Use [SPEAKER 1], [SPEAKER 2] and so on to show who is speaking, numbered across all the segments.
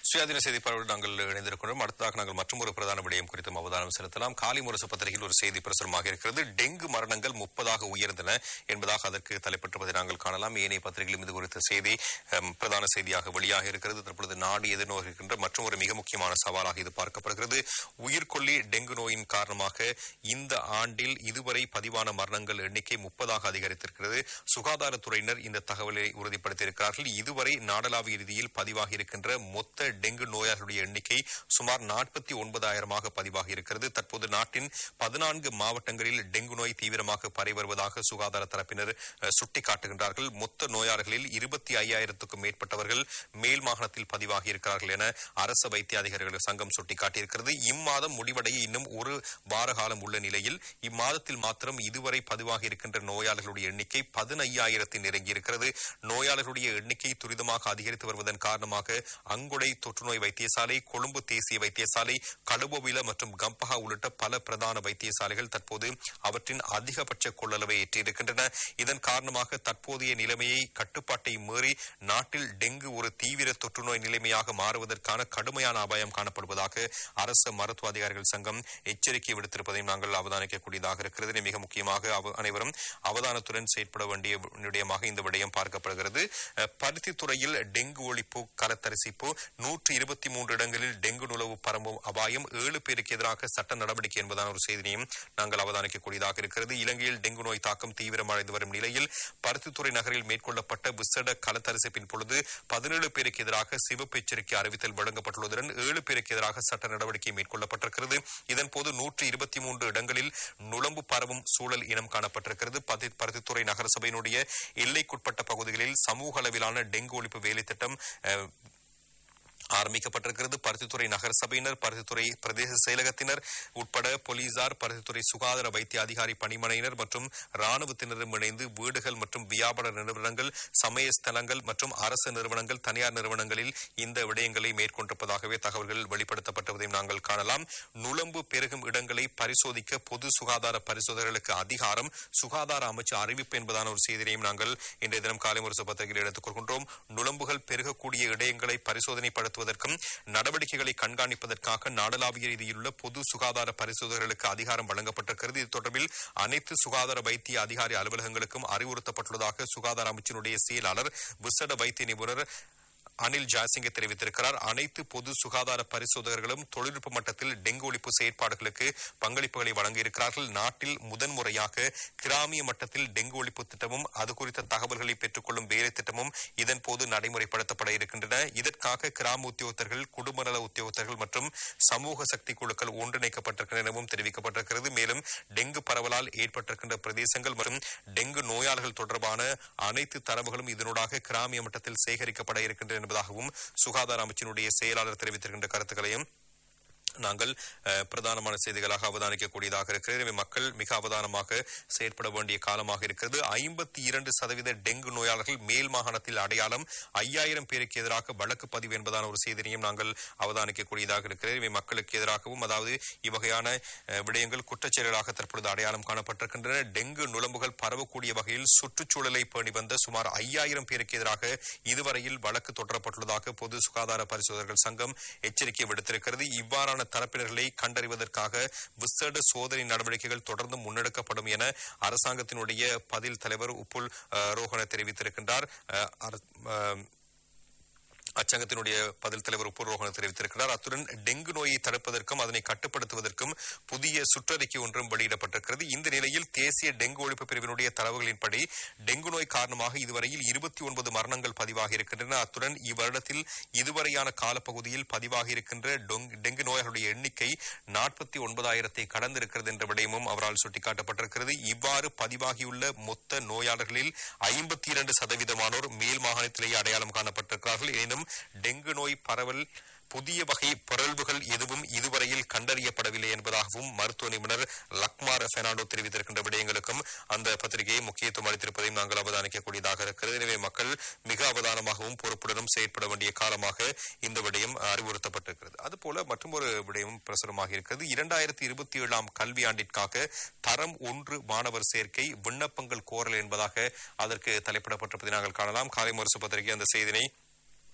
[SPEAKER 1] சுயாதீன செய்தி பரவல் நாங்கள் இணைந்திருக்கிறோம் அடுத்ததாக நாங்கள் மற்றொரு பிரதான விடயம் குறித்தும் அவதானம் செலுத்தலாம் காலை முரசு பத்திரிகையில் ஒரு செய்தி பிரசுரமாக இருக்கிறது டெங்கு மரணங்கள் முப்பதாக உயர்ந்தன என்பதாக அதற்கு தலைப்பட்டிருப்பதை நாங்கள் காணலாம் ஏனைய பத்திரிகையிலும் இது குறித்த செய்தி அம், பிரதான செய்தியாக வெளியாக இருக்கிறது தற்பொழுது நாடு எதிர்நோக்கின்ற மற்றும் ஒரு மிக முக்கியமான சவாலாக இது பார்க்கப்படுகிறது உயிர்கொல்லி டெங்கு நோயின் காரணமாக இந்த ஆண்டில் இதுவரை பதிவான மரணங்கள் எண்ணிக்கை முப்பதாக அதிகரித்திருக்கிறது சுகாதாரத்துறையினர் இந்த தகவலை உறுதிப்படுத்தியிருக்கிறார்கள் இதுவரை நாடளாவிய ரீதியில் பதிவாகி இருக்கின்ற மொத்த டெங்கு நோயாளர்களுடைய எண்ணிக்கை சுமார் நாற்பத்தி ஒன்பதாயிரமாக பதிவாகி இருக்கிறது தற்போது நாட்டின் பதினான்கு மாவட்டங்களில் டெங்கு நோய் தீவிரமாக பரவி வருவதாக சுகாதார தரப்பினர் அஹ், சுட்டிக்காட்டுகின்றார்கள் மொத்த நோயாளர்களில் இருபத்தி ஐயாயிரத்துக்கும் மேற்பட்டவர்கள் மேல் மாகாணத்தில் பதிவாகி இருக்கிறார்கள் என அரசு வைத்திய அதிகாரிகள் சங்கம் சுட்டிக்காட்டியிருக்கிறது இம்மாதம் முடிவடைய இன்னும் ஒரு வார காலம் உள்ள நிலையில் இம்மாதத்தில் மாத்திரம் இதுவரை பதிவாகி இருக்கின்ற நோயாளர்களுடைய எண்ணிக்கை பதினையாயிரத்தை நெருங்கியிருக்கிறது நோயாளர்களுடைய எண்ணிக்கை துரிதமாக அதிகரித்து வருவதன் காரணமாக அங்குடை தொற்றுநோய் வைத்தியசாலை கொழும்பு தேசிய வைத்தியசாலை கடுபோவில மற்றும் கம்பஹா உள்ளிட்ட பல பிரதான வைத்தியசாலைகள் தற்போது அவற்றின் அதிகபட்ச கொள்ளளவை எட்டியிருக்கின்றன இதன் காரணமாக தற்போதைய நிலைமையை கட்டுப்பாட்டை மீறி நாட்டில் டெங்கு ஒரு தீவிர தொற்றுநோய் நிலைமையாக மாறுவதற்கான கடுமையான அபாயம் காணப்படுவதாக அரசு மருத்துவ அதிகாரிகள் சங்கம் எச்சரிக்கை விடுத்திருப்பதையும் நாங்கள் அவதானிக்கக்கூடியதாக இருக்கிறது இது மிக முக்கியமாக அவ- அனைவரும் அவதானத்துடன் செயற்பட வேண்டிய விடயமாக இந்த விடயம் பார்க்கப்படுகிறது அஹ், பருத்தித்துறையில் டெங்கு ஒழிப்பு கரத்தரிசிப்பு நூற்று இருபத்தி மூன்று இடங்களில் டெங்கு நுழவு பரவும் அபாயம் ஏழு பேருக்கு எதிராக சட்ட நடவடிக்கை என்பதான ஒரு செய்தியையும் நாங்கள் அவதானிக்கக்கூடியதாக இருக்கிறது இலங்கையில் டெங்கு நோய் தாக்கம் தீவிரமடைந்து வரும் நிலையில் பருத்தித்துறை நகரில் மேற்கொள்ளப்பட்ட விசேட களத்தரிசிப்பின் பொழுது பதினேழு பேருக்கு எதிராக சிவப்பு எச்சரிக்கை அறிவித்தல் வழங்கப்பட்டுள்ளதுடன் ஏழு பேருக்கு எதிராக சட்ட நடவடிக்கை மேற்கொள்ளப்பட்டிருக்கிறது இதன்போது நூற்று இருபத்தி மூன்று இடங்களில் நுழம்பு பரவும் சூழல் இனம் காணப்பட்டிருக்கிறது பதி- பருத்தித்துறை நகரசபையினுடைய எல்லைக்குட்பட்ட பகுதிகளில் சமூக அளவிலான டெங்கு ஒழிப்பு வேலை திட்டம் அஹ், ஆரம்பிக்கப்பட்டிருக்கிறது பருத்தித்துறை நகர சபையினர் பருத்தித்துறை பிரதேச செயலகத்தினர் உட்பட போலீசார் பருத்தித்துறை சுகாதார வைத்திய அதிகாரி பணிமனையினர் மற்றும் ராணுவத்தினரும் இணைந்து வீடுகள் மற்றும் வியாபார நிறுவனங்கள் சமய ஸ்தலங்கள் மற்றும் அரசு நிறுவனங்கள் தனியார் நிறுவனங்களில் இந்த விடயங்களை மேற்கொண்டிருப்பதாகவே தகவல்கள் வெளிப்படுத்தப்பட்டதையும் நாங்கள் காணலாம் நுழம்பு பெருகும் இடங்களை பரிசோதிக்க பொது சுகாதார பரிசோதகர்களுக்கு அதிகாரம் சுகாதார அமைச்சு அறிவிப்பு என்பதான ஒரு செய்தியையும் நாங்கள் இன்றைய தினம் காலை முரசு பத்திரிகையில் எடுத்துக் கொள்கின்றோம் நுழம்புகள் பெருகக்கூடிய இடங்களை பரிசோதனைப்படுத்துவதற்கும் நடவடிக்கைகளை கண்காணிப்பதற்காக நாடளாவிய ரீதியிலுள்ள பொது சுகாதார பரிசோதகர்களுக்கு அதிகாரம் வழங்கப்பட்டிருக்கிறது இது தொடர்பில் அனைத்து சுகாதார வைத்திய அதிகாரி அலுவலகங்களுக்கும் அறிவுறுத்தப்பட்டுள்ளதாக சுகாதார அமைச்சினுடைய செயலாளர் விசேட வைத்திய நிபுணர் அனில் ஜாசிங்க தெரிவித்திருக்கிறார் அனைத்து பொது சுகாதார பரிசோதகர்களும் தொழில்நுட்ப மட்டத்தில் டெங்கு ஒழிப்பு செயற்பாடுகளுக்கு பங்களிப்புகளை வழங்கியிருக்கிறார்கள் நாட்டில் முதன்முறையாக கிராமிய மட்டத்தில் டெங்கு ஒழிப்பு திட்டமும் அது குறித்த தகவல்களை பெற்றுக்கொள்ளும் வேலை திட்டமும் இதன் போது நடைமுறைப்படுத்தப்பட இருக்கின்றன இதற்காக கிராம உத்தியோகத்தர்கள் குடும்ப நல உத்தியோகத்தர்கள் மற்றும் சமூக சக்தி குழுக்கள் ஒன்றிணைக்கப்பட்டிருக்கின்றன எனவும் தெரிவிக்கப்பட்டிருக்கிறது மேலும் டெங்கு பரவலால் ஏற்பட்டிருக்கின்ற பிரதேசங்கள் மற்றும் டெங்கு நோயாளர்கள் தொடர்பான அனைத்து தரவுகளும் இதனூடாக கிராமிய மட்டத்தில் சேகரிக்கப்பட இருக்கின்றன என்பதாகவும் சுகாதார அமைச்சினுடைய செயலாளர் தெரிவித்திருக்கின்ற கருத்துக்களையும் நாங்கள் அஹ், பிரதானமான செய்திகளாக அவதானிக்கக்கூடியதாக இருக்கிறது எனவே மக்கள் மிக அவதானமாக செயற்பட வேண்டிய காலமாக இருக்கிறது ஐம்பத்தி இரண்டு சதவீத டெங்கு நோயாளர்கள் மேல் மாகாணத்தில் அடையாளம் ஐயாயிரம் பேருக்கு எதிராக வழக்கு பதிவு என்பதான ஒரு செய்தியையும் நாங்கள் அவதானிக்கக்கூடியதாக இருக்கிறது இவை மக்களுக்கு எதிராகவும் அதாவது இவ்வகையான அஹ், விடயங்கள் குற்றச்செயல்களாக தற்பொழுது அடையாளம் காணப்பட்டிருக்கின்றன டெங்கு நுழம்புகள் பரவக்கூடிய வகையில் சுற்றுச்சூழலை பேணி வந்த சுமார் ஐயாயிரம் பேருக்கு எதிராக இதுவரையில் வழக்கு தொடரப்பட்டுள்ளதாக பொது சுகாதார பரிசோதகர்கள் சங்கம் எச்சரிக்கை விடுத்திருக்கிறது இவ்வாறான தரப்பினர்களை கண்டறிவதற்காக விசேட சோதனை நடவடிக்கைகள் தொடர்ந்து முன்னெடுக்கப்படும் என அரசாங்கத்தினுடைய பதில் தலைவர் உப்புல் அஹ், ரோஹன தெரிவித்திருக்கின்றார் அஹ், அர- அஹ், அச்சங்கத்தினுடைய பதில் தலைவர் உப்புரோகன தெரிவித்திருக்கிறார் அத்துடன் டெங்கு நோயை தடுப்பதற்கும் அதனை கட்டுப்படுத்துவதற்கும் புதிய சுற்றறிக்கை ஒன்றும் வெளியிடப்பட்டிருக்கிறது இந்த நிலையில் தேசிய டெங்கு ஒழிப்பு பிரிவினுடைய தரவுகளின்படி டெங்கு நோய் காரணமாக இதுவரையில் இருபத்தி ஒன்பது மரணங்கள் பதிவாகி இருக்கின்றன அத்துடன் இவ்வருடத்தில் இதுவரையான காலப்பகுதியில் பதிவாகி இருக்கின்ற டொங்- டெங்கு நோயாளர்களுடைய எண்ணிக்கை நாற்பத்தி ஒன்பதாயிரத்தை கடந்திருக்கிறது என்ற விடயமும் அவரால் சுட்டிக்காட்டப்பட்டிருக்கிறது இவ்வாறு பதிவாகியுள்ள மொத்த நோயாளர்களில் ஐம்பத்தி இரண்டு சதவீதமானோர் மேல் மாகாணத்திலேயே அடையாளம் காணப்பட்டிருக்கிறார்கள் எனினும் டெங்கு நோய் பரவல் புதிய வகை பிறழ்வுகள் எதுவும் இதுவரையில் கண்டறியப்படவில்லை என்பதாகவும் மருத்துவ நிபுணர் லக்மார் பெர்னாண்டோ தெரிவித்திருக்கின்ற விடயங்களுக்கும் அந்த பத்திரிகையை முக்கியத்துவம் அளித்திருப்பதையும் நாங்கள் அவதானிக்கக்கூடியதாக இருக்கிறது எனவே மக்கள் மிக அவதானமாகவும் பொறுப்புடனும் செயற்பட வேண்டிய காலமாக இந்த விடயம் அறிவுறுத்தப்பட்டிருக்கிறது அதுபோல மற்றொரு விடயமும் பிரசுரமாக இருக்கிறது இரண்டாயிரத்தி இருபத்தி ஏழாம் கல்வியாண்டிற்காக தரம் ஒன்று மாணவர் சேர்க்கை விண்ணப்பங்கள் கோரல் என்பதாக அதற்கு தலைப்பிடப்பட்டிருப்பதை நாங்கள் காணலாம் காலை முரசு பத்திரிகை அந்த செய்தினை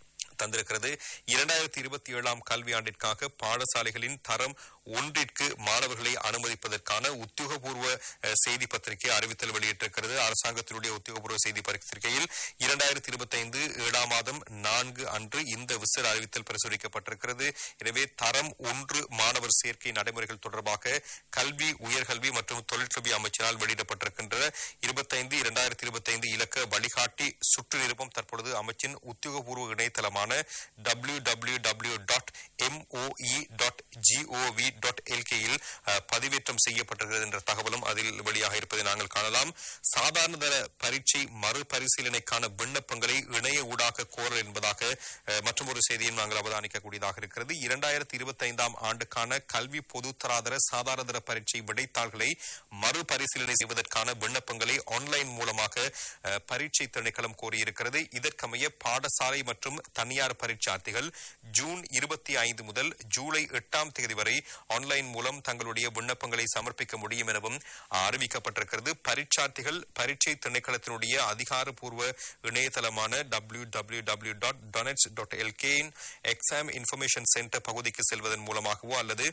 [SPEAKER 1] தந்திருக்கிறது இரண்டாயிரத்தி இருபத்தி ஏழாம் கல்வியாண்டிற்காக பாடசாலைகளின் தரம் ஒன்றிற்கு மாணவர்களை அனுமதிப்பதற்கான உத்தியோகபூர்வ அஹ், செய்தி பத்திரிகை அறிவித்தல் வெளியிட்டிருக்கிறது அரசாங்கத்தினுடைய உத்தியோகபூர்வ செய்தி பத்திரிகையில் இரண்டாயிரத்தி இருபத்தி ஐந்து ஏழாம் மாதம் நான்கு அன்று இந்த விசில் அறிவித்தல் பிரசுரிக்கப்பட்டிருக்கிறது எனவே தரம் ஒன்று மாணவர் சேர்க்கை நடைமுறைகள் தொடர்பாக கல்வி உயர்கல்வி மற்றும் தொழிற்கல்வி அமைச்சரால் வெளியிடப்பட்டிருக்கின்ற இருபத்தைந்து இரண்டாயிரத்தி இருபத்தி ஐந்து இலக்க வழிகாட்டி சுற்று நிருபம் தற்பொழுது அமைச்சின் உத்தியோகபூர்வ இணையதளமான W W W dot MOE dot GOV dot எல்கேயில் பதிவேற்றம் செய்யப்பட்டிருக்கிறது என்ற தகவலும் அதில் வெளியாக இருப்பதை நாங்கள் காணலாம் சாதாரண தர பரீட்சை மறுபரிசீலனைக்கான விண்ணப்பங்களை இணைய ஊடாக கோரல் என்பதாக மற்றும் ஒரு செய்தியும் நாங்கள் அவதானிக்கக்கூடியதாக இருக்கிறது இரண்டாயிரத்தி இருபத்தி ஐந்தாம் ஆண்டுக்கான கல்வி பொதுத்தராதர சாதாரண தர பரீட்சை விடைத்தாள்களை மறுபரிசீலனை செய்வதற்கான விண்ணப்பங்களை ஆன்லைன் மூலமாக அஹ், பரீட்சை திணைக்களம் கோரியிருக்கிறது இதற்கமைய பாடசாலை மற்றும் தனியார் பரீட்சார்த்திகள் ஜூன் இருபத்தி ஐந்து முதல் ஜூலை எட்டாம் தேதி வரை ஆன்லைன் மூலம் தங்களுடைய விண்ணப்பங்களை சமர்ப்பிக்க முடியும் எனவும் அறிவிக்கப்பட்டிருக்கிறது பரீட்சார்த்திகள் பரீட்சை திணைக்களத்தினுடைய அதிகாரப்பூர்வ இணையதளமான W W W dot doenets dot எல்கேயின் எக்ஸாம் இன்ஃபர்மேஷன் சென்டர் பகுதிக்கு செல்வதன் மூலமாகவோ அல்லது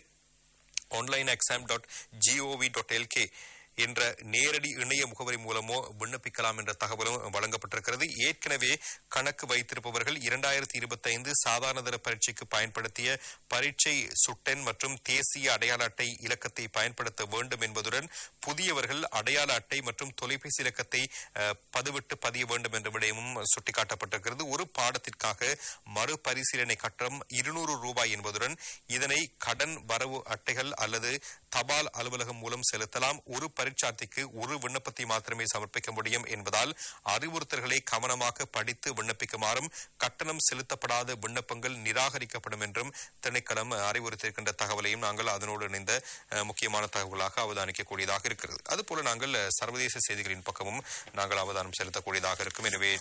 [SPEAKER 1] online exam dot GOV dot LK என்ற நேரடி இணைய முகவரி மூலமோ விண்ணப்பிக்கலாம் என்ற தகவலும் வழங்கப்பட்டிருக்கிறது ஏற்கனவே கணக்கு வைத்திருப்பவர்கள் இரண்டாயிரத்தி இருபத்தி ஐந்து சாதாரணதர பரீட்சைக்கு பயன்படுத்திய பரீட்சை சுட்டெண் மற்றும் தேசிய அடையாள அட்டை இலக்கத்தை பயன்படுத்த வேண்டும் என்பதுடன் புதியவர்கள் அடையாள அட்டை மற்றும் தொலைபேசி இலக்கத்தை அஹ், பதிவிட்டு பதிய வேண்டும் என்ற விடயமும் சுட்டிக்காட்டப்பட்டிருக்கிறது ஒரு பாடத்திற்காக மறுபரிசீலனை கட்டணம் இருநூறு ரூபாய் என்பதுடன் இதனை கடன் வரவு அட்டைகள் அல்லது தபால் அலுவலகம் மூலம் செலுத்தலாம் ஒரு பரீட்சார்த்திக்கு ஒரு விண்ணப்பத்தை மாத்திரமே சமர்ப்பிக்க முடியும் என்பதால் அறிவுறுத்தல்களை கவனமாக படித்து விண்ணப்பிக்குமாறும் கட்டணம் செலுத்தப்படாத விண்ணப்பங்கள் நிராகரிக்கப்படும் என்றும் திணைக்களம் அறிவுறுத்தியிருக்கின்ற தகவலையும் நாங்கள் அதனோடு இணைந்த அஹ், முக்கியமான தகவலாக அவதானிக்கக்கூடியதாக இருக்கிறது அதுபோல நாங்கள் அஹ், சர்வதேச செய்திகளின் பக்கமும் நாங்கள் அவதானம் செலுத்தக்கூடியதாக இருக்கும் எனவே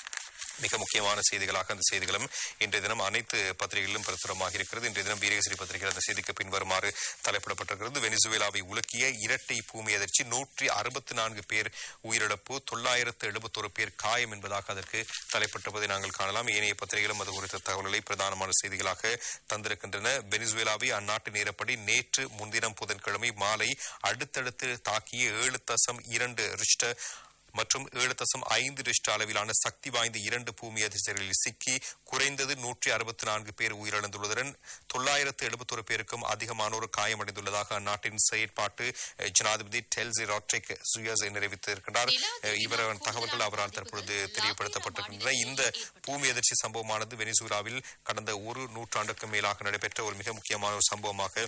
[SPEAKER 1] மிக முக்கியமான செய்திகளாக அந்த செய்திகளும் இன்றைய தினம் அனைத்து பத்திரிகைகளிலும் பிரசுரமாக இருக்கிறது இன்றைய தினம் வீரகேசரி பத்திரிகை அந்த செய்திக்கு பின்வருமாறு தலைப்பிடப்பட்டிருக்கிறது வெனிசுவேலாவை உலுக்கிய இரட்டை பூமி அதிர்ச்சி நூற்றி அறுபத்தி நான்கு பேர் உயிரிழப்பு தொள்ளாயிரத்து எழுபத்தொரு பேர் காயம் என்பதாக அதற்கு தலைப்பட்டிருப்பதை நாங்கள் காணலாம் ஏனைய பத்திரிகைகளும் அது குறித்த தகவல்களை பிரதானமான செய்திகளாக தந்திருக்கின்றன வெனிசுவேலாவை அந்நாட்டு நேரப்படி நேற்று முன்தினம் புதன்கிழமை மாலை அடுத்தடுத்து தாக்கிய ஏழு தசம் இரண்டு ரிஷ்ட மற்றும் ஏழு தசம் ஐந்து ரிஷ்ட அளவிலான சக்தி வாய்ந்த இரண்டு பூமி அதிர்ச்சிகளில் சிக்கி குறைந்தது நூற்றி அறுபத்தி நான்கு பேர் உயிரிழந்துள்ளதுடன் தொள்ளாயிரத்து எழுபத்தொரு பேருக்கும் அதிகமானோர் காயமடைந்துள்ளதாக அந்நாட்டின் செயற்பாட்டு அஹ், ஜனாதிபதி டெல்சி ராட்ரிக் சுயஸ் தெரிவித்திருக்கிறார் அஹ், இவர் தகவல்கள் அவரால் தற்பொழுது தெரியப்படுத்தப்பட்டிருக்கின்றன இந்த பூமி அதிர்ச்சி சம்பவமானது வெனிசுலாவில் கடந்த ஒரு நூற்றாண்டுக்கும் மேலாக நடைபெற்ற ஒரு மிக முக்கியமான ஒரு சம்பவமாக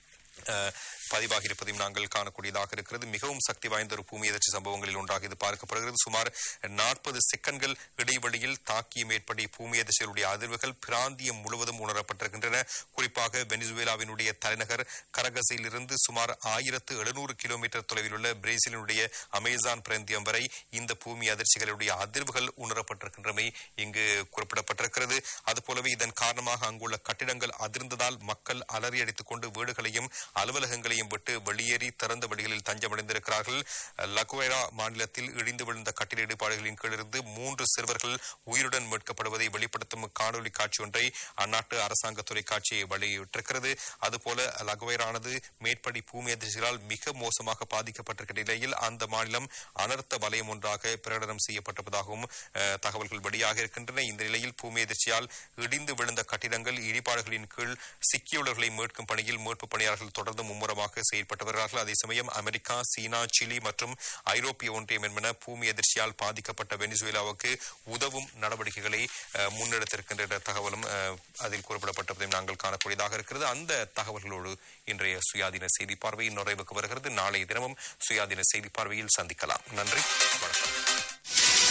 [SPEAKER 1] அஹ், பதிவாகி இருப்பதையும் நாங்கள் காணக்கூடியதாக இருக்கிறது மிகவும் சக்தி வாய்ந்த ஒரு பூமி எதிர்ச்சி சம்பவங்களில் ஒன்றாக இது பார்க்கப்படுகிறது சுமார் நாற்பது செகண்ட்கள் இடைவெளியில் தாக்கிய மேற்படி பூமி எதிர்ச்சிகளுடைய அதிர்வுகள் பிராந்தியம் முழுவதும் உணரப்பட்டிருக்கின்றன குறிப்பாக வெனிசுவேலாவினுடைய தலைநகர் கரகஸில் இருந்து சுமார் ஆயிரத்து எழுநூறு கிலோமீட்டர் தொலைவில் உள்ள பிரேசிலினுடைய அமேசான் பிராந்தியம் வரை இந்த பூமி அதிர்ச்சிகளுடைய அதிர்வுகள் உணரப்பட்டிருக்கின்றமை இங்கு குறிப்பிடப்பட்டிருக்கிறது அதுபோலவே இதன் காரணமாக அங்குள்ள கட்டிடங்கள் அதிர்ந்ததால் மக்கள் அலறியடித்துக் கொண்டு வீடுகளையும் அலுவலகங்களையும் விட்டு வெளியேறி திறந்த வழிகளில் தஞ்சமடைந்திருக்கிறார்கள் லகுவேரா மாநிலத்தில் இடிந்து விழுந்த கட்டிட இடிபாடுகளின் கீழிருந்து மூன்று சிறுவர்கள் உயிருடன் மீட்கப்படுவதை வெளிப்படுத்தும் காணொலி காட்சி ஒன்றை அந்நாட்டு அரசாங்க தொலைக்காட்சி வெளியிட்டிருக்கிறது அதுபோல லகுவேரானது மேற்படி பூமி அதிர்ச்சிகளால் மிக மோசமாக பாதிக்கப்பட்டிருக்கிற நிலையில் அந்த மாநிலம் அனர்த்த வலயம் ஒன்றாக பிரகடனம் செய்யப்பட்டிருப்பதாகவும் அஹ், தகவல்கள் வெளியாக இருக்கின்றன இந்த நிலையில் பூமி அதிர்ச்சியால் இடிந்து விழுந்த கட்டிடங்கள் இடிபாடுகளின் கீழ் சிக்கியுள்ளவர்களை மீட்கும் பணியில் மீட்பு பணியாளர்கள் தொடர்ந்து மும்முரமாக செயல்பட்டு வருகிறார்கள் அதே சமயம் அமெரிக்கா சீனா சிலி மற்றும் ஐரோப்பிய ஒன்றியம் என்பன பூமி அதிர்ச்சியால் பாதிக்கப்பட்ட வெனிசுவேலாவுக்கு உதவும் நடவடிக்கைகளை அஹ், முன்னெடுத்திருக்கின்ற தகவலும் அஹ், அதில் குறிப்பிடப்பட்டிருப்பதையும் நாங்கள் காணக்கூடியதாக இருக்கிறது அந்த தகவல்களோடு இன்றைய சுயாதீன செய்தி பார்வையின் நிறைவுக்கு வருகிறது நாளைய தினமும் சுயாதீன செய்தி பார்வையில் சந்திக்கலாம் நன்றி வணக்கம்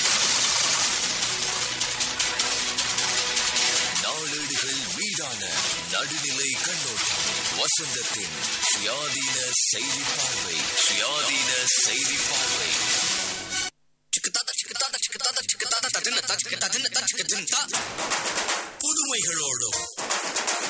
[SPEAKER 2] நாளேடுகள் மீதான நடுநிலை கண்ணோட்டம் வசந்தத்தின் சுயாதீன செய்தி பார்வை சுயாதீன செய்தி பார்வை புதுமைகளோடும்